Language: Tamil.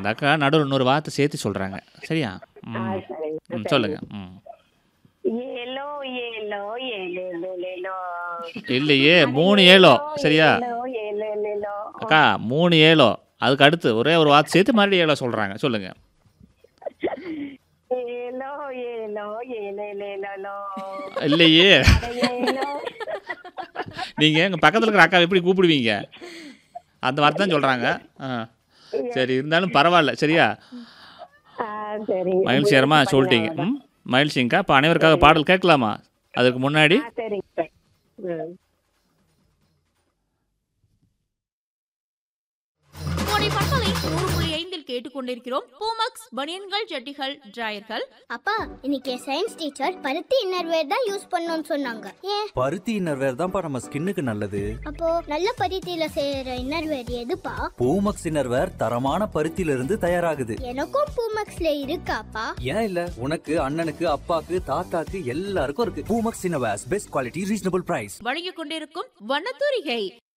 அந்த அக்கா நடுவில் இன்னொரு வார்த்தை சேர்த்து சொல்கிறாங்க சரியா ஆ, ம் சரிங்க ம் சொல்லுங்க ம் ஏலோ ஏலோ ஏலேலோ லேலோ இல்லையே மூணு ஏழோ சரியா ஏலோ ஏலோ லேலோ அக்கா மூணு ஏழோ அதுக்கு அடுத்து ஒரே ஒரு வார்த்தை சேர்த்து மறுபடியும் ஏழோ சொல்கிறாங்க சொல்லுங்க ஏலோ ஏலோ ஏலே லேலோ இல்லையே ஏலோ நீங்கள் எங்கள் பக்கத்தில் இருக்கிற அக்கா எப்படி கூப்பிடுவீங்க அந்த வார்த்தை தான் சொல்கிறாங்க ஆ சரி இருந்தாலும் பரவாயில்ல சரியா ஆ, சரிங்க மகிழ்ச்சிகரமாக சொல்லிட்டீங்க ம் மகிழ்ச்சிங்கக்கா இப்போ அனைவருக்காக பாடல் கேட்கலாமா அதுக்கு முன்னாடி ஆ, சரிங்க சார் ம் கோடை பண்பலை நூறு புள்ளி ஐந்தில் கேட்டுக்கொண்டிருக்கிறோம் பூமக்ஸ் பனியன்கள் ஜட்டிகள் டிராயர்கள் அப்பா இன்னைக்கு என் சயின்ஸ் டீச்சர் பருத்தி இன்னர்வேர் தான் யூஸ் பண்ணணும்னு சொன்னாங்க ஏன் பருத்தி இன்னர்வேர் தான்ப்பா நம்ம ஸ்கின்னுக்கு நல்லது அப்போ நல்ல பருத்தியில செய்யற இன்னர்வேர் எதுப்பா பூமக்ஸ் இன்னர்வேர் தரமான பருத்தியில இருந்து தயாராகுது எனக்கும் பூமக்ஸ்ல இருக்காப்பா ஏன் இல்ல உனக்கு அண்ணனுக்கு அப்பாக்கு தாத்தாக்கு எல்லாருக்கும் இருக்கு Poomex innerwears best quality reasonable price வழங்கிக் கொண்டிருக்கும் வண்ணத்தூரிகை